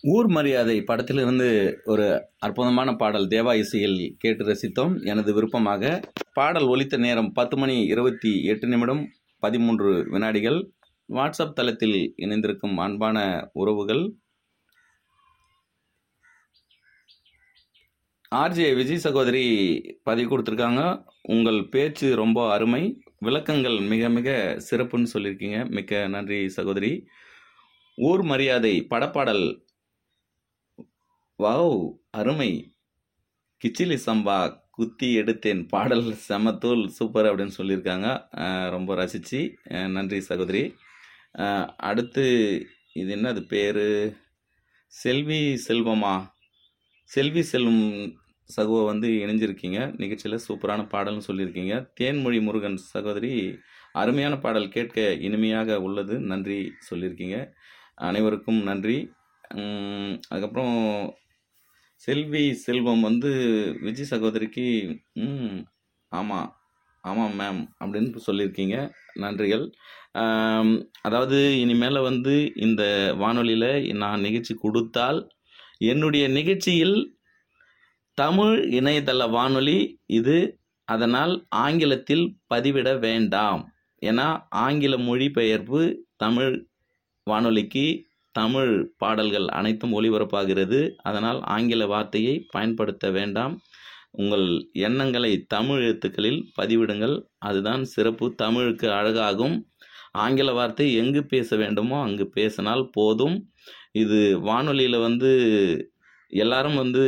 ஊர் மரியாதை படத்திலிருந்து ஒரு அற்புதமான பாடல் தேவா இசையில் கேட்டு ரசித்தோம் எனது விருப்பமாக பாடல் ஒலித்த நேரம் பத்து மணி இருபத்தி எட்டு நிமிடம் பதிமூன்று வினாடிகள் வாட்ஸ்அப் தளத்தில் இணைந்திருக்கும் அன்பான உறவுகள் ஆர்ஜே விஜய் சகோதரி பதிவு கொடுத்துருக்காங்க உங்கள் பேச்சு ரொம்ப அருமை விளக்கங்கள் மிக மிக சிறப்புன்னு சொல்லியிருக்கீங்க மிக்க நன்றி சகோதரி ஊர் மரியாதை படப்பாடல் வாவ் அருமை கிச்சிலி சம்பா குத்தி எடுத்தேன் பாடல் செமத்தூள் சூப்பர் அப்படின்னு சொல்லியிருக்காங்க அஹ் ரொம்ப ரசித்து நன்றி சகோதரி அஹ் அடுத்து இது என்னது பேர் செல்வி செல்வமா செல்வி செல்வம் சகோ வந்து இணைஞ்சிருக்கீங்க நிகழ்ச்சியில் சூப்பரான பாடல்னு சொல்லியிருக்கீங்க தேன்மொழி முருகன் சகோதரி அருமையான பாடல் கேட்க இனிமையாக உள்ளது நன்றி சொல்லியிருக்கீங்க அனைவருக்கும் நன்றி உம், அதுக்கப்புறம் செல்வி செல்வம் வந்து விஜய் சகோதரிக்கு ம் ஆமாம் ஆமாம் மேம் அப்படின்னு சொல்லியிருக்கீங்க நன்றிகள் ஆம், அதாவது இனிமேல் வந்து இந்த வானொலியில் நான் நிகழ்ச்சி கொடுத்தால் என்னுடைய நிகழ்ச்சியில் தமிழ் இணையதள வானொலி இது அதனால் ஆங்கிலத்தில் பதிவிட வேண்டாம் ஏன்னா ஆங்கில மொழிபெயர்ப்பு தமிழ் வானொலிக்கு தமிழ் பாடல்கள் அனைத்தும் ஒளிபரப்பாகிறது அதனால் ஆங்கில வார்த்தையை பயன்படுத்த வேண்டாம் உங்கள் எண்ணங்களை தமிழ் எழுத்துக்களில் பதிவிடுங்கள் அதுதான் சிறப்பு தமிழுக்கு அழகாகும் ஆங்கில வார்த்தை எங்கு பேச வேண்டுமோ அங்கு பேசினால் போதும் இது வானொலியில் வந்து எல்லாரும் வந்து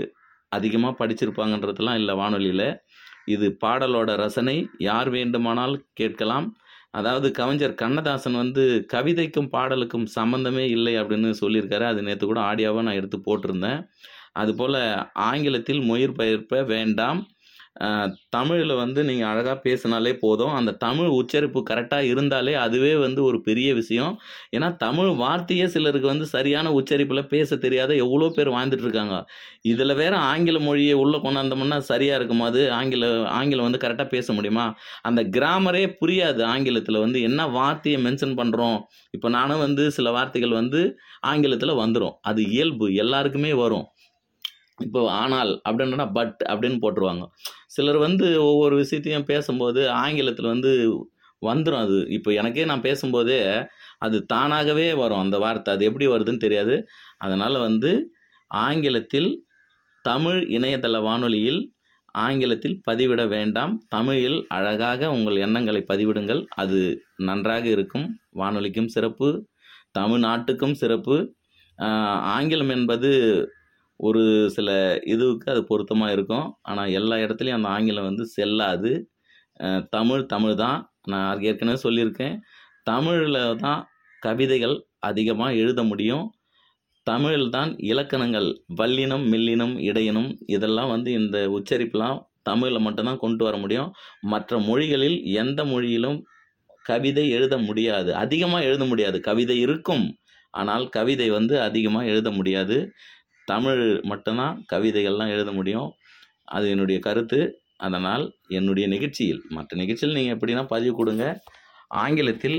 அதிகமாக படிச்சிருப்பாங்கன்றதெல்லாம் இல்லை வானொலியில் இது பாடலோட ரசனை யார் வேண்டுமானால் கேட்கலாம் அதாவது கவிஞர் கண்ணதாசன் வந்து கவிதைக்கும் பாடலுக்கும் சம்மந்தமே இல்லை அப்படின்னு சொல்லியிருக்காரு அது நேற்று கூட ஆடியோவாக நான் எடுத்து போட்டிருந்தேன் அதுபோல் ஆங்கிலத்தில் மொழிர் பெயர்ப்ப வேண்டாம் தமிழில் வந்து நீங்கள் அழகாக பேசினாலே போதும் அந்த தமிழ் உச்சரிப்பு கரெக்டாக இருந்தாலே அதுவே வந்து ஒரு பெரிய விஷயம் ஏன்னா தமிழ் வார்த்தையே சிலருக்கு வந்து சரியான உச்சரிப்பில் பேச தெரியாத எவ்வளோ பேர் வாழ்ந்துட்டு இருக்காங்க இதில் வேற ஆங்கில மொழியை உள்ளே கொண்டாந்தோம்னா சரியாக இருக்குமா அது ஆங்கில ஆங்கிலம் வந்து கரெக்டாக பேச முடியுமா அந்த கிராமரே புரியாது ஆங்கிலத்தில் வந்து என்ன வார்த்தையை மென்ஷன் பண்ணுறோம் இப்போ நானும் வந்து சில வார்த்தைகள் வந்து ஆங்கிலத்தில் வந்துடும் அது இயல்பு எல்லாருக்குமே வரும் இப்போ ஆனால் அப்படின்னா பட் அப்படின்னு போட்டுருவாங்க சிலர் வந்து ஒவ்வொரு விஷயத்தையும் பேசும்போது ஆங்கிலத்தில் வந்து வந்துடும் அது இப்போ எனக்கே நான் பேசும்போதே அது தானாகவே வரும் அந்த வார்த்தை அது எப்படி வருதுன்னு தெரியாது அதனால் வந்து ஆங்கிலத்தில் தமிழ் இணையதள வானொலியில் ஆங்கிலத்தில் பதிவிட வேண்டாம் தமிழில் அழகாக உங்கள் எண்ணங்களை பதிவிடுங்கள் அது நன்றாக இருக்கும் வானொலிக்கும் சிறப்பு தமிழ்நாட்டுக்கும் சிறப்பு ஆஹ் ஆங்கிலம் என்பது ஒரு சில இதுவுக்கு அது பொருத்தமாக இருக்கும் ஆனால் எல்லா இடத்துலையும் அந்த ஆங்கிலம் வந்து செல்லாது அஹ் தமிழ் தமிழ் தான் நான் ஏற்கனவே சொல்லியிருக்கேன் தமிழில் தான் கவிதைகள் அதிகமாக எழுத முடியும் தமிழில் தான் இலக்கணங்கள் வல்லினம் மெல்லினம் இடையினம் இதெல்லாம் வந்து இந்த உச்சரிப்புலாம் தமிழில் மட்டும்தான் கொண்டு வர முடியும் மற்ற மொழிகளில் எந்த மொழியிலும் கவிதை எழுத முடியாது அதிகமாக எழுத முடியாது கவிதை இருக்கும் ஆனால் கவிதை வந்து அதிகமாக எழுத முடியாது தமிழ் மட்டும்தான் கவிதைகள்லாம் எழுத முடியும் அது என்னுடைய கருத்து அதனால் என்னுடைய நிகழ்ச்சியில் மற்ற நிகழ்ச்சியில் நீங்கள் எப்படின்னா பதிவு கொடுங்க ஆங்கிலத்தில்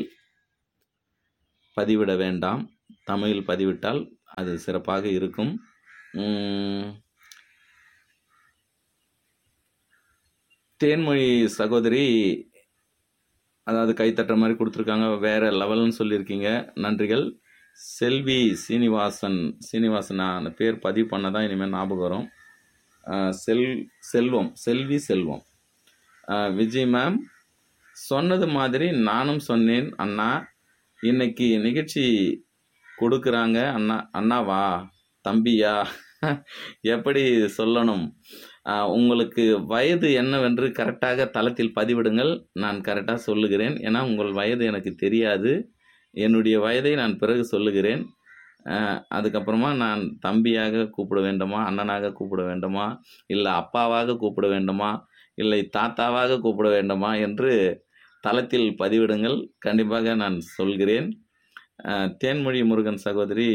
பதிவிட வேண்டாம் தமிழில் பதிவிட்டால் அது சிறப்பாக இருக்கும் உம், தேன்மொழி சகோதரி அதாவது கைத்தட்டுற மாதிரி கொடுத்துருக்காங்க வேற லெவல்னு சொல்லியிருக்கீங்க நன்றிகள் செல்வி சீனிவாசன் சீனிவாசனா அந்த பேர் பதிவு பண்ண தான் இனிமேல் ஞாபகம் வரும் அஹ் செல் செல்வம் செல்வி செல்வம் அஹ் விஜய் மேம் சொன்னது மாதிரி நானும் சொன்னேன் அண்ணா இன்னைக்கு நிகழ்ச்சி கொடுக்குறாங்க அண்ணா அண்ணாவா தம்பியா எப்படி சொல்லணும் அஹ் உங்களுக்கு வயது என்னவென்று கரெக்டாக தளத்தில் பதிவிடுங்கள் நான் கரெக்டாக சொல்லுகிறேன் ஏன்னா உங்கள் வயது எனக்கு தெரியாது என்னுடைய வயதை நான் பிறகு சொல்லுகிறேன் அஹ் அதுக்கப்புறமா நான் தம்பியாக கூப்பிட வேண்டுமா அண்ணனாக கூப்பிட வேண்டுமா இல்லை அப்பாவாக கூப்பிட வேண்டுமா இல்லை தாத்தாவாக கூப்பிட வேண்டுமா என்று தளத்தில் பதிவிடுங்கள் கண்டிப்பாக நான் சொல்கிறேன் அஹ் தேன்மொழி முருகன் சகோதரி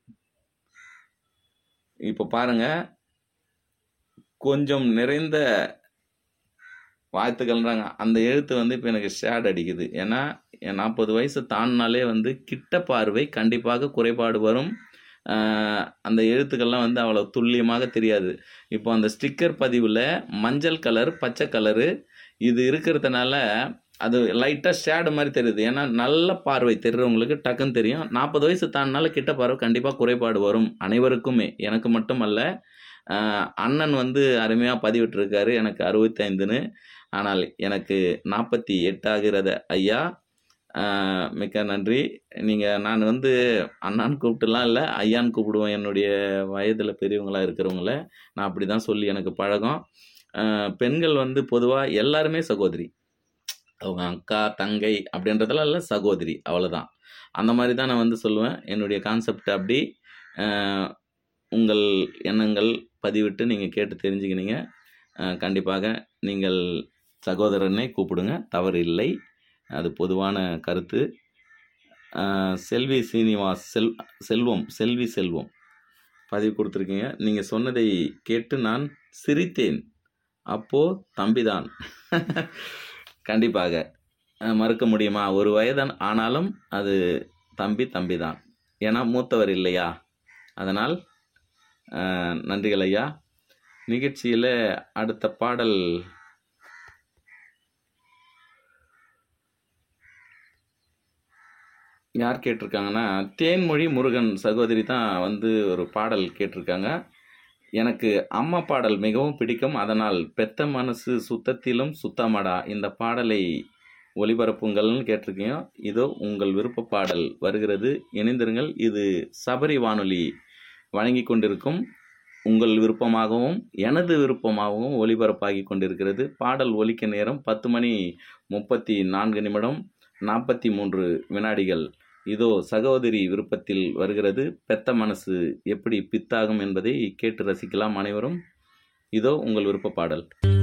இப்போ பாருங்க கொஞ்சம் நிறைந்த வாழ்த்துக்கள்ன்றாங்க அந்த எழுத்து வந்து இப்போ எனக்கு ஷேட் அடிக்குது ஏன்னா நாற்பது வயசு தாண்டினாலே வந்து கிட்ட பார்வை கண்டிப்பாக குறைபாடு வரும் ஆஹ் அந்த எழுத்துக்கள்லாம் வந்து அவ்வளோ துல்லியமாக தெரியாது இப்போ அந்த ஸ்டிக்கர் பதிவில் மஞ்சள் கலர் பச்சை கலரு இது இருக்கிறதுனால அது லைட்டாக ஷேடு மாதிரி தெரியுது ஏன்னா நல்ல பார்வை தெரிறவங்களுக்கு டக்குன்னு தெரியும் நாற்பது வயசு தாண்டினால கிட்ட பார்வை கண்டிப்பாக குறைபாடு வரும் அனைவருக்குமே எனக்கு மட்டும் அல்ல ஆஹ் அண்ணன் வந்து அருமையாக பதிவிட்டிருக்காரு எனக்கு அறுபத்தைந்துன்னு ஆனால் எனக்கு நாற்பத்தி எட்டாகிறது ஐயா ஆஹ் மிக்க நன்றி நீங்கள் நான் வந்து அண்ணான்னு கூப்பிட்டுலாம் இல்லை ஐயான்னு கூப்பிடுவேன் என்னுடைய வயதில் பெரியவங்களாக இருக்கிறவங்கள நான் அப்படி தான் சொல்லி எனக்கு பழக்கம் ஆஹ் பெண்கள் வந்து பொதுவாக எல்லாருமே சகோதரி அவங்க அக்கா தங்கை அப்படின்றதெல்லாம் இல்லை சகோதரி அவ்வளோதான் அந்த மாதிரி தான் நான் வந்து சொல்லுவேன் என்னுடைய கான்செப்ட் அப்படி ஆஹ் உங்கள் எண்ணங்கள் பதிவிட்டு நீங்கள் கேட்டு தெரிஞ்சுக்கினீங்க ஆஹ் கண்டிப்பாக நீங்கள் சகோதரனை கூப்பிடுங்க தவறு இல்லை அது பொதுவான கருத்து ஆஹ் செல்வி சீனிவாஸ் செல் செல்வம் செல்வி செல்வம் பதிவு கொடுத்துருக்கீங்க நீங்கள் சொன்னதை கேட்டு நான் சிரித்தேன் அப்போ தம்பிதான் கண்டிப்பாக அஹ் மறுக்க முடியுமா ஒரு வயதான் ஆனாலும் அது தம்பி தம்பி தான் ஏன்னா மூத்தவர் இல்லையா அதனால் அஹ், நன்றிகள் ஐயா நிகழ்ச்சியில் அடுத்த பாடல் யார் கேட்டிருக்காங்கன்னா தேன்மொழி முருகன் சகோதரி தான் வந்து ஒரு பாடல் கேட்டிருக்காங்க எனக்கு அம்மா பாடல் மிகவும் பிடிக்கும் அதனால் பெத்த மனசு சுத்தத்திலும் சுத்தமடா இந்த பாடலை ஒளிபரப்புங்கள்னு கேட்டிருக்கீங்க இதோ உங்கள் விருப்ப பாடல் வருகிறது இணைந்திருங்கள் இது சபரி வானொலி வழங்கி கொண்டிருக்கும் உங்கள் விருப்பமாகவும் எனது விருப்பமாகவும் ஒளிபரப்பாகி கொண்டிருக்கிறது பாடல் ஒலிக்க நேரம் பத்து மணி முப்பத்தி நான்கு நிமிடம் நாற்பத்தி மூன்று வினாடிகள் இதோ சகோதரி விருப்பத்தில் வருகிறது பெத்த மனசு எப்படி பித்தாகும் என்பதை கேட்டு ரசிக்கலாம் அனைவரும் இதோ உங்கள் விருப்ப பாடல்